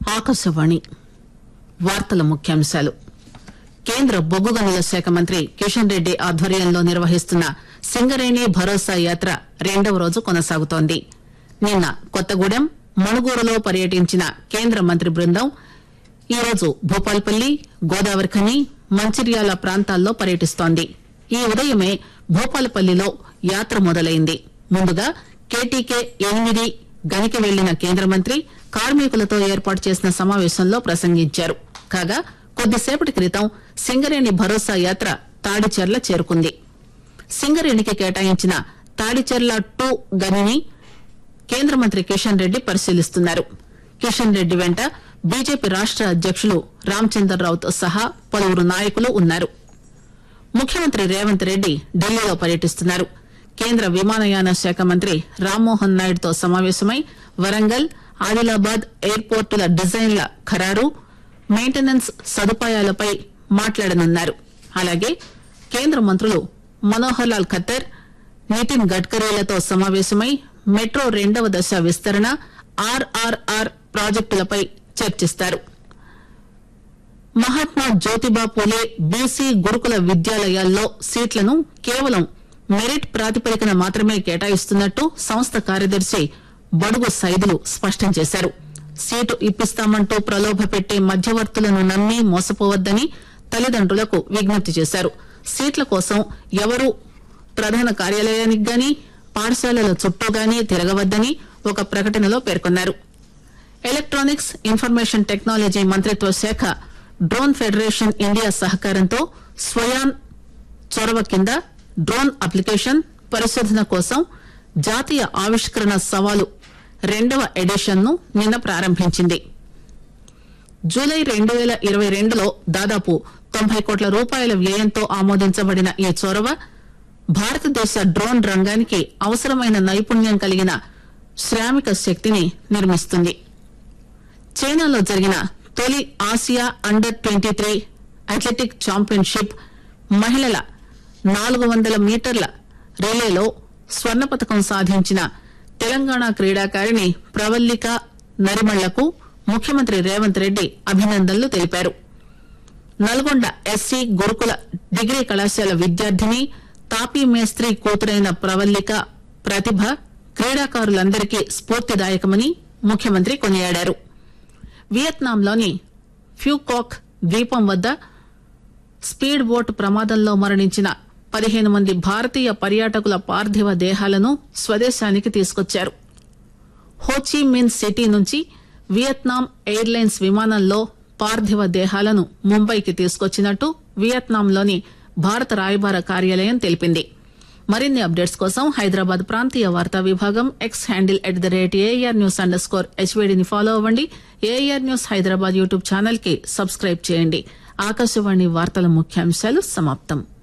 ఆకాశవాణి వార్తల ముఖ్యాంశాలు కేంద్ర బొగ్గు గనుల శాఖ మంత్రి కిషన్ రెడ్డి ఆధ్వర్యంలో నిర్వహిస్తున్న సింగరేణి భరోసా యాత్ర రెండవ రోజు కొనసాగుతోంది నిన్న కొత్తగూడెం మణుగూరులో పర్యటించిన కేంద్ర మంత్రి బృందం ఈరోజు భూపాల్పల్లి గోదావరిఖని మంచిర్యాల ప్రాంతాల్లో పర్యటిస్తోంది ఈ ఉదయమే భూపాలపల్లిలో యాత్ర మొదలైంది ముందుగా కేటీకే ఎనిమిది గనికి వెళ్లిన కేంద్ర మంత్రి కార్మికులతో ఏర్పాటు చేసిన సమావేశంలో ప్రసంగించారు కాగా కొద్దిసేపటి క్రితం సింగరేణి భరోసా యాత్ర తాడిచెర్ల చేరుకుంది సింగరేణికి కేటాయించిన తాడిచెర్ల టూ గనిని కేంద్ర మంత్రి కిషన్ రెడ్డి పరిశీలిస్తున్నారు కిషన్ రెడ్డి వెంట బీజేపీ రాష్ట అధ్యకులు రామచంద్రరావుతో సహా పలువురు నాయకులు ఉన్నారు ముఖ్యమంత్రి రేవంత్ రెడ్డి ఢిల్లీలో పర్యటిస్తున్నారు కేంద్ర విమానయాన శాఖ మంత్రి రామ్మోహన్ నాయుడుతో సమావేశమై వరంగల్ ఆదిలాబాద్ ఎయిర్పోర్టుల డిజైన్ల ఖరారు మెయింటెనెన్స్ సదుపాయాలపై మాట్లాడనున్నారు అలాగే కేంద్ర మంత్రులు మనోహర్ లాల్ ఖట్టర్ నితిన్ గడ్కరీలతో సమావేశమై మెట్రో రెండవ దశ విస్తరణ ఆర్ఆర్ఆర్ ప్రాజెక్టులపై చర్చిస్తారు మహాత్మా జ్యోతిబా పూలే బీసీ గురుకుల విద్యాలయాల్లో సీట్లను కేవలం మెరిట్ ప్రాతిపదికన మాత్రమే కేటాయిస్తున్నట్టు సంస్థ కార్యదర్శి బడుగు సైదులు స్పష్టం చేశారు సీటు ఇప్పిస్తామంటూ ప్రలోభ పెట్టే మధ్యవర్తులను నమ్మి మోసపోవద్దని తల్లిదండ్రులకు విజ్ఞప్తి చేశారు సీట్ల కోసం ఎవరూ ప్రధాన కార్యాలయానికి గాని పాఠశాలల చుట్టూ గాని తిరగవద్దని ఒక ప్రకటనలో పేర్కొన్నారు ఎలక్ట్రానిక్స్ ఇన్ఫర్మేషన్ టెక్నాలజీ మంత్రిత్వ శాఖ డ్రోన్ ఫెడరేషన్ ఇండియా సహకారంతో స్వయాన్ చొరవ కింద డ్రోన్ అప్లికేషన్ పరిశోధన కోసం జాతీయ ఆవిష్కరణ సవాలు రెండవ ఎడిషన్ ను నిన్న ప్రారంభించింది జూలై రెండు పేల ఇరవై రెండులో దాదాపు తొంభై కోట్ల రూపాయల వ్యయంతో ఆమోదించబడిన ఈ చొరవ భారతదేశ డ్రోన్ రంగానికి అవసరమైన నైపుణ్యం కలిగిన శ్రామిక శక్తిని నిర్మిస్తుంది చైనాలో జరిగిన తొలి Asia under twenty three athletic championship మహిళల నాలుగు వందల మీటర్ల రిలేలో స్వర్ణ పతకం సాధించిన తెలంగాణ క్రీడాకారిణి ప్రవల్లిక నరిమళ్లకు ముఖ్యమంత్రి రేవంత్ రెడ్డి అభినందనలు తెలిపారు నల్గొండ ఎస్సీ గురుకుల డిగ్రీ కళాశాల విద్యార్థిని తాపీ మేస్త్రి కూతురైన ప్రవల్లిక ప్రతిభ క్రీడాకారులందరికీ స్ఫూర్తిదాయకమని ముఖ్యమంత్రి కొనియాడారు వియత్నాంలోని ఫ్యూకాక్ ద్వీపం వద్ద స్పీడ్ బోట్ ప్రమాదంలో మరణించిన పదిహేను మంది భారతీయ పర్యాటకుల పార్థివ దేహాలను స్వదేశానికి తీసుకొచ్చారు హోచీ మిన్ సిటీ నుంచి వియత్నాం ఎయిర్లైన్స్ విమానంలో పార్థివ దేహాలను ముంబైకి తీసుకొచ్చినట్టు వియత్నాంలోని భారత రాయబార కార్యాలయం తెలిపింది మరిన్ని అప్డేట్స్ కోసం హైదరాబాద్ ప్రాంతీయ వార్తా విభాగం X handle at the rate AIR news underscore హెచ్వేడిని ఫాలో అవ్వండి AIR news Hyderabad YouTube channel కి సబ్స్క్రైబ్ చేయండి ఆకాశవాణి వార్తల ముఖ్యాంశాలు సమాప్తం